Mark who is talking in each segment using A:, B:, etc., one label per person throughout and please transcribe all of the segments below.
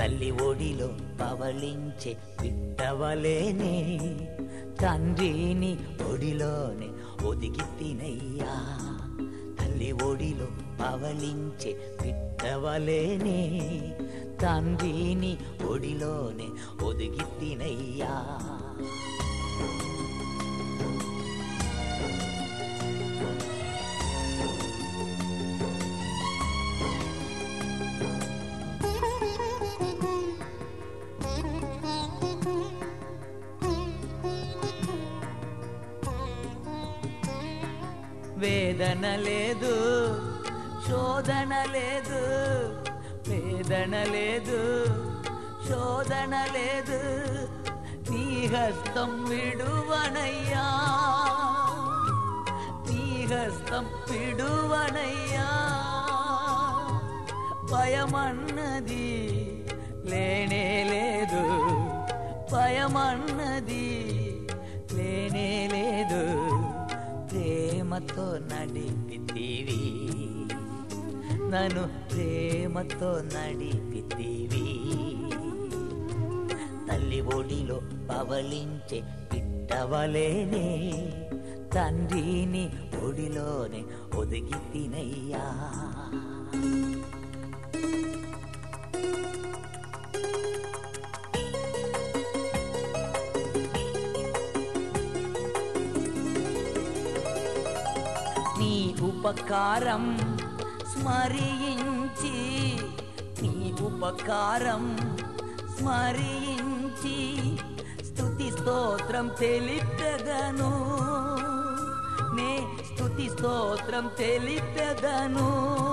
A: తల్లి ఒడిలో పవళించే పిట్టవలేనే తండ్రిని ఒడిలోనే ఒదిగి తినయ్యా తల్లి ఒడిలో పవళించే పిట్టవలేనే తండ్రిని ఒడిలోనే ఒదిగి తినయ్యా వేదన లేదు శోధన లేదు వేదన లేదు శోధన లేదు నీ హస్తం విడువనయ్యా నీ హస్తం విడువనయ్యా భయమన్నది లేనే లేదు భయమన్నది లేనే లేదు ప్రేమతో నడిపితివి నన్ను ప్రేమతో నడిపితివి తల్లి ఒడిలో పవలించే పిట్టవలేనే తండ్రిని ఒడిలోనే ఒదిగి తినయ్యా నీ ఉపకారం స్మరించి నీ ఉపకారం స్మరించి స్తుతి స్తోత్రం తెలిపెదను నే స్తుతి స్తోత్రం తెలిపెదను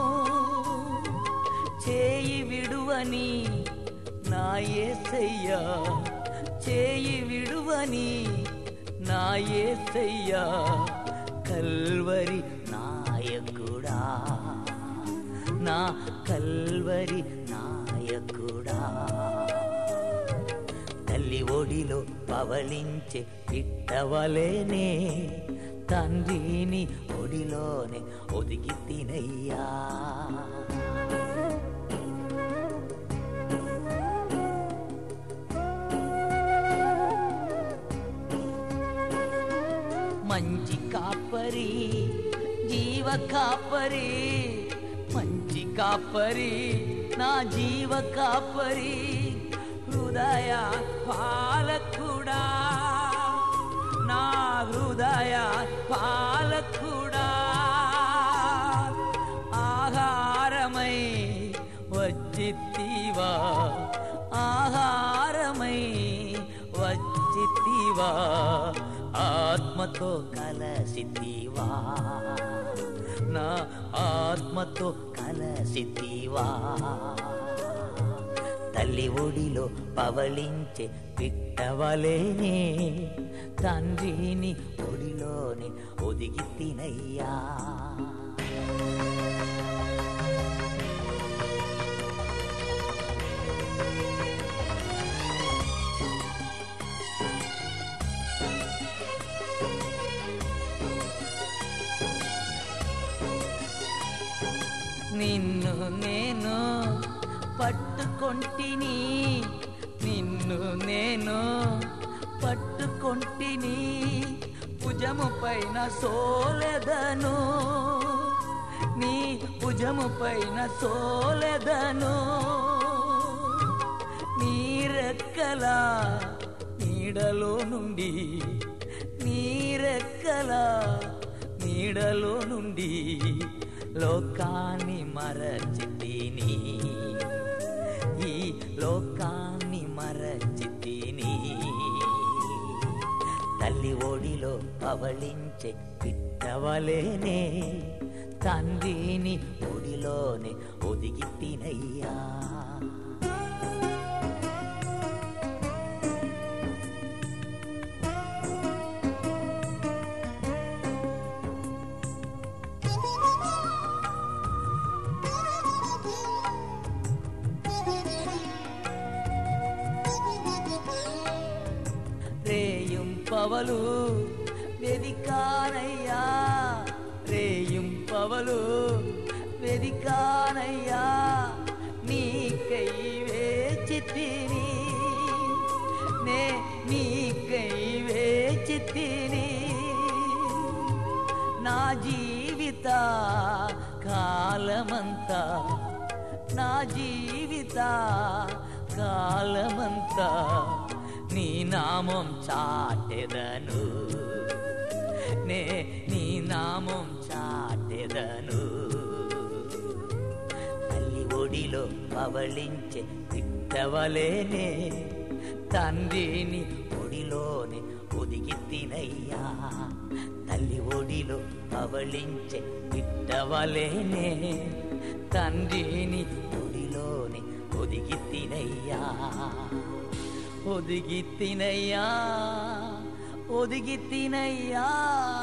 A: చేయి విడువని నా యేసయ్యా చేయి విడువని నా యేసయ్యా కల్వరి నాయకుడా నా కల్వరి నాయకుడా తల్లి ఒడిలో పవలించే పిట్టవలేనే తండ్రిని ఒడిలోనే ఒదిగి తినయ్యా మంచి కాపరి జీవ కాపరి మంచి కాపరి నా జీవ కాపరి హృదయ పాలకుడా నా హృదయ పాలకుడా ఆహారమై వచ్చితివా ఆహారమై వచ్చితివా ఆత్మతో కలసితివా నా ఆత్మతో కలసితివా తల్లి ఒడిలో పవళించే పిట్టవలేనే తండ్రిని ఒడిలోనే ఒదిగి తినయ్యా నిన్ను నేను పట్టుకొంటిని నిన్ను నేను పట్టుకొంటిని భుజము పైన సోలెదను నీ భుజము పైన సోలెదను నీ రెక్కల నీడలో నుండి నీ రెక్కల నీడలో నుండి లోకాన్ని మరచితిని ఈ లోకాన్ని మరచితిని తల్లి ఒడిలో పవళించే పిట్టవలేనే తండ్రిని ఒడిలోనే ఒదిగి తినయ్యా రేയും పవలు వెదికానయ్యా రేയും పవలు వెదికానయ్యా నీకై వేచి నా జీవిత కాలమంతా నా జీవిత కాలమంతా నీ నామం చాటెదను నే నీ నామం చాటెదను తల్లి ఒడిలో పవళించే పిట్టవలేనే తండ్రిని ఒడిలోనే ఒదిగి తినయ్యా తల్లి ఒడిలో పవళించే పిట్టవలేనే తండ్రిని ఒడిలోనే ఒదిగి తినయ్యా ఒదిగి తినయ్యా ఒదిగి తినయ్యా